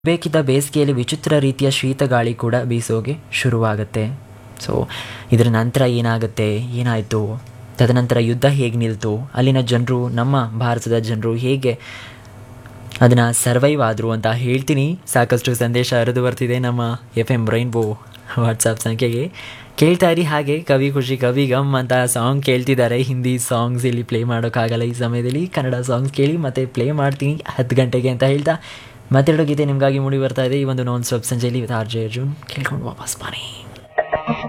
ಬೇಕಿದ್ದ ಬೇಸಿಗೆಯಲ್ಲಿ ವಿಚಿತ್ರ ರೀತಿಯ ಶೀತ ಗಾಳಿ ಕೂಡ ಬೀಸೋಗೆ ಶುರುವಾಗುತ್ತೆ ಸೊ ಇದರ ನಂತರ ಏನಾಗುತ್ತೆ ಏನಾಯಿತು ತದನಂತರ ಯುದ್ಧ ಹೇಗೆ ನಿಲ್ತು ಅಲ್ಲಿನ ಜನರು ನಮ್ಮ ಭಾರತದ ಜನರು ಹೇಗೆ ಅದನ್ನು ಸರ್ವೈವ್ ಆದರು ಅಂತ ಹೇಳ್ತೀನಿ ಸಾಕಷ್ಟು ಸಂದೇಶ ಹರಿದು ಬರ್ತಿದೆ ನಮ್ಮ ಎಫ್ ಎಮ್ ರೈನ್ಬೋ ವಾಟ್ಸಪ್ ಸಂಖ್ಯೆಗೆ ಕೇಳ್ತಾ ಇರಿ ಹಾಗೆ ಕವಿ ಖುಷಿ ಕವಿ ಗಮ್ ಅಂತ ಸಾಂಗ್ ಕೇಳ್ತಿದ್ದಾರೆ ಹಿಂದಿ ಸಾಂಗ್ಸ್ ಇಲ್ಲಿ ಪ್ಲೇ ಮಾಡೋಕ್ಕಾಗಲ್ಲ ಈ ಸಮಯದಲ್ಲಿ ಕನ್ನಡ ಸಾಂಗ್ಸ್ ಕೇಳಿ ಮತ್ತೆ ಪ್ಲೇ ಮಾಡ್ತೀನಿ ಹತ್ತು ಗಂಟೆಗೆ ಅಂತ ಹೇಳ್ತಾ ಮತ್ತೆರಡು ಗೀತೆ ನಿಮಗಾಗಿ ಮೂಡಿ ಬರ್ತಾ ಇದೆ ಈ ಒಂದು ನಾನ್ ಸ್ಟಾಪ್ ಸಂಜೆಯಲ್ಲಿ ವಿತ್ ಆರ್ ಜೆ ಅರ್ಜುನ್ ಕೇಳ್ಕೊಂಡು ವಾಪಸ್ ಬನ್ನಿ